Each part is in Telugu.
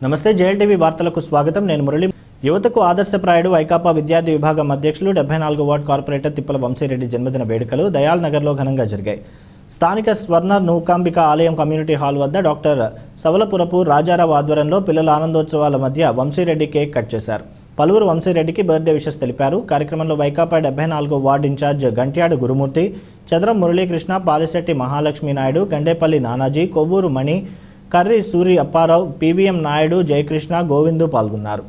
నమస్తే జేఎల్టీవీ వార్తలకు స్వాగతం నేను మురళి యువతకు ఆదర్శప్రాయుడు వైకాపా విద్యార్థి విభాగం అధ్యక్షులు డెబ్బై నాలుగు వార్డు కార్పొరేటర్ తిప్పల వంశీరెడ్డి జన్మదిన వేడుకలు దయాల్ నగర్లో ఘనంగా జరిగాయి స్థానిక స్వర్ణ నూకాంబిక ఆలయం కమ్యూనిటీ హాల్ వద్ద డాక్టర్ సవలపురపు రాజారావు ఆధ్వర్యంలో పిల్లల ఆనందోత్సవాల మధ్య వంశీరెడ్డి కేక్ కట్ చేశారు పలువురు వంశీరెడ్డికి బర్త్డే విషెస్ తెలిపారు కార్యక్రమంలో వైకాపా డెబ్బై నాలుగో వార్డు ఇన్ఛార్జ్ గంట్యాడు గురుమూర్తి చదరం మురళీకృష్ణ పాలిశెట్టి మహాలక్ష్మి నాయుడు గండేపల్లి నానాజీ కొవ్వూరు మణి కర్రి సూరి అప్పారావు పివిఎం నాయుడు జయకృష్ణ గోవిందు పాల్గొన్నారు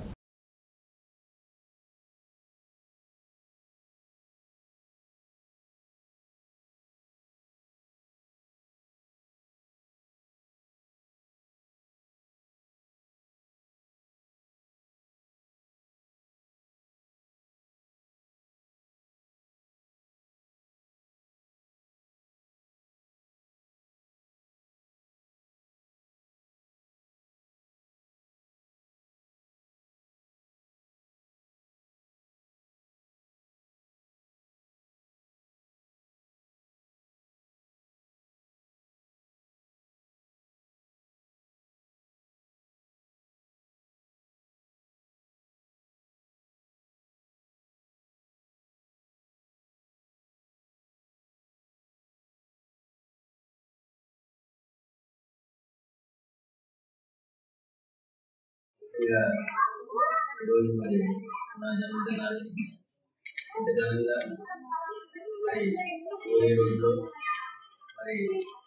ఇక ఈరోజు మరి నా జన్మదినాన్ని ఇంత ఘనంగా మరి పోయే రోజులో మరి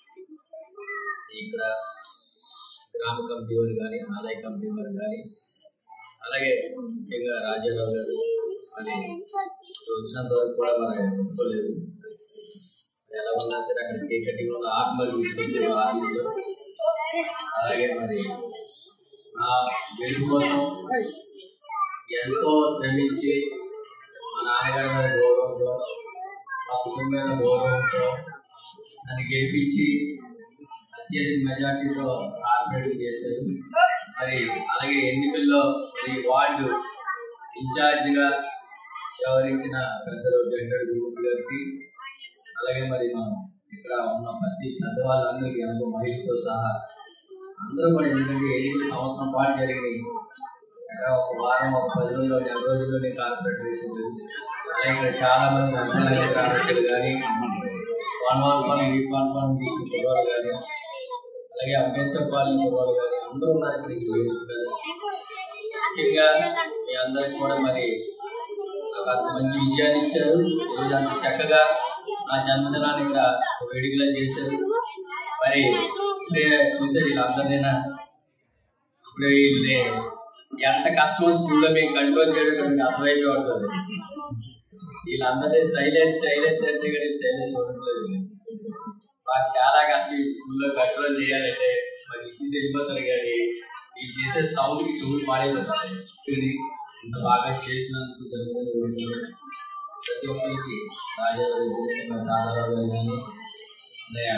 ఇక్కడ గ్రామ కమిటీ వారు కానీ ఆదాయ కమిటీ వారు కానీ అలాగే ముఖ్యంగా రాజారావు గారు మరి ఇక్కడ వచ్చినంత వరకు కూడా మరి ఒప్పుకోలేదు ఎలా ఉన్నా సరే అక్కడ కేక్ కటింగ్ ఉన్న ఆత్మలు తీసుకొచ్చారు ఆఫీస్లో అలాగే మరి నా వెలుగు కోసం ఎంతో శ్రమించి మా నాన్నగారి మీద గౌరవంతో మా కుటుంబం మీద గౌరవంతో నన్ను గెలిపించి అత్యధిక మెజార్టీతో కార్పొరేట్ చేశారు మరి అలాగే ఎన్నికల్లో మరి వార్డు ఇన్ఛార్జిగా వ్యవహరించిన పెద్దలు జగన్ గురుమూర్తి గారికి అలాగే మరి మా ఇక్కడ ఉన్న ప్రతి పెద్దవాళ్ళందరికీ అనుకో మహిళతో సహా అందరూ కూడా ఎందుకంటే ఎన్నికలు సంవత్సరం పాటు జరిగినాయి ఇంకా ఒక వారం ఒక పది రోజులు నెల రోజుల్లోనే కార్పొరేట్ వేసింది అలాగే ఇక్కడ చాలా మంది అభిమానులు కార్పొరేటర్లు కానీ వనవాళ్ళపాలెం వీపాలపాలెం తీసుకున్న కుర్రాలు కానీ అలాగే అంబేద్కర్ పాలెం కుర్రాలు కానీ అందరూ ఉన్నారు ఇక్కడ ఈ వేదిక మీద ముఖ్యంగా మీ అందరికి కూడా మరి నాకు అంత మంచి విజయాన్ని ఇచ్చారు ఈరోజు అంత చక్కగా నా జన్మదినాన్ని ఇక్కడ ఒక వేడుకలా చేశారు మరి ఇప్పుడే చూసారు వీళ్ళందరినైనా ఇప్పుడు వీళ్ళని ఎంత కష్టమో స్కూల్లో మేము కంట్రోల్ చేయడం మీకు అర్థమైపోయి ఉంటుంది వీళ్ళందరినీ సైలెన్స్ సైలెన్స్ అంటే కానీ సైలెన్స్ ఉండట్లేదు మాకు చాలా కష్టం ఈ స్కూల్లో కంట్రోల్ చేయాలంటే మరి ఇచ్చేసి వెళ్ళిపోతారు కానీ ఈ చేసే సౌండ్కి చెవులు పాడైపోతాయి ఇది ఇంత బాగా చేసినందుకు జరుగుతున్న వీడియోలు ప్రతి ఒక్కరికి రాజారావు గారు, రాధారావు గారు కానీ అన్నయ్య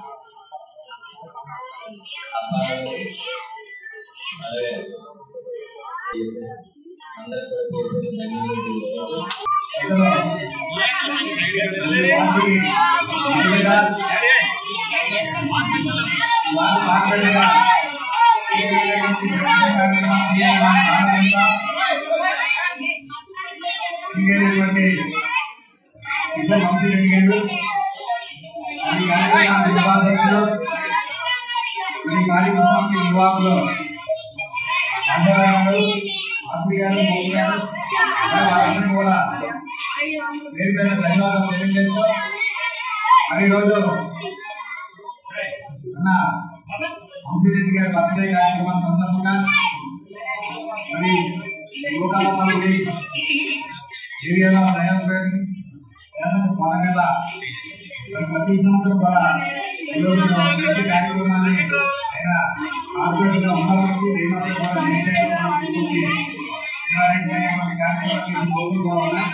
అబ్బాయి అలాగే చేశారు. అందరికీ కూడా పేరు పేరున ధన్యవాదాలు ఇంకేటువంటి ఇద్దరు మంత్రి అడిగారు ఈ కార్యక్రమానికి ఉపాధ్యక్షులు ఈ కార్యక్రమానికి నిర్వాహకులు అందరూ మంత్రి గారు మోదీ గారు అలాగే వారందరినీ కూడా పేరు పేరు ధన్యవాదాలు తెలియజేస్తూ మరి ఈరోజు మన వంశీరెడ్డి గారి బర్త్డే కార్యక్రమం సందర్భంగా మరి యువకాలంలో ఏరియాలో ప్రయాణం మన మీద మరి ప్రతి సంవత్సరం కూడా ఈరోజు ప్రతి కార్యక్రమాన్ని ఆయన ఆరోగ్యంగా ఉన్నవారికి రేపటి కూడా నిర్ణయించి నిర్వహించేటువంటి కార్యక్రమాన్ని కోరుకోవాలి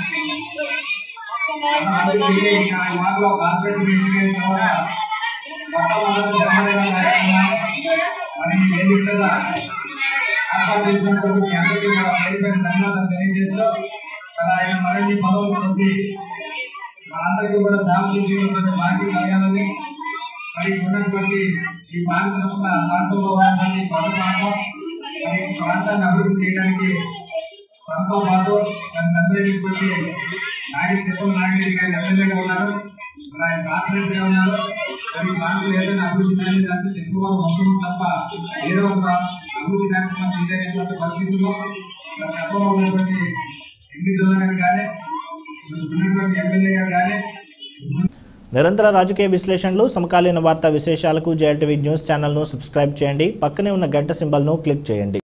అందుకే ఈ వారిలో కార్పొరేట్ మీటింగ్ తర్వాత మొట్టమొదటి జన్మదిన కార్యక్రమాన్ని మరి వేదిక మీద ఏర్పాటు చేసినటువంటి మీ అందరికీ కూడా పేరు పేరు ధన్యవాదాలు తెలియజేస్తూ మరి ఆయన మరిన్ని పదవులు పొంది మనందరికీ కూడా సేవ చేసేటువంటి భాగ్యం కలగాలని మరి ఉన్నటువంటి ఈ ప్రాంతం ప్రాంతంలో ఉన్నటువంటి కొత్త ప్రాంతం మరి ప్రాంతాన్ని అభివృద్ధి చేయడానికి తనతో పాటు తన తండ్రి అయినటువంటి నాయుడు తిప్పల నాగిరెడ్డి గారు ఎమ్మెల్యేగా ఉన్నారు మరి ఆయన కార్పొరేటర్ గా ఉన్నారు మరి ఈ ప్రాంతంలో ఏదైనా అభివృద్ధి చేయలేదంటే తిప్పవారు వంశం తప్ప ఏదో ఒక అభివృద్ధి కార్యక్రమం చేయలేనటువంటి పరిస్థితుల్లో మరి గతంలో ఉన్నటువంటి ఎంపీ జిల్లా గారు కానీ మరి ఉన్నటువంటి ఎమ్మెల్యే గారు కానీ నిరంతర రాజకీయ విశ్లేషణలు సమకాలీన వార్తా విశేషాలకు జేఎల్టీవీ న్యూస్ ఛానల్ను సబ్స్క్రైబ్ చేయండి పక్కనే ఉన్న గంట సింబల్ను క్లిక్ చేయండి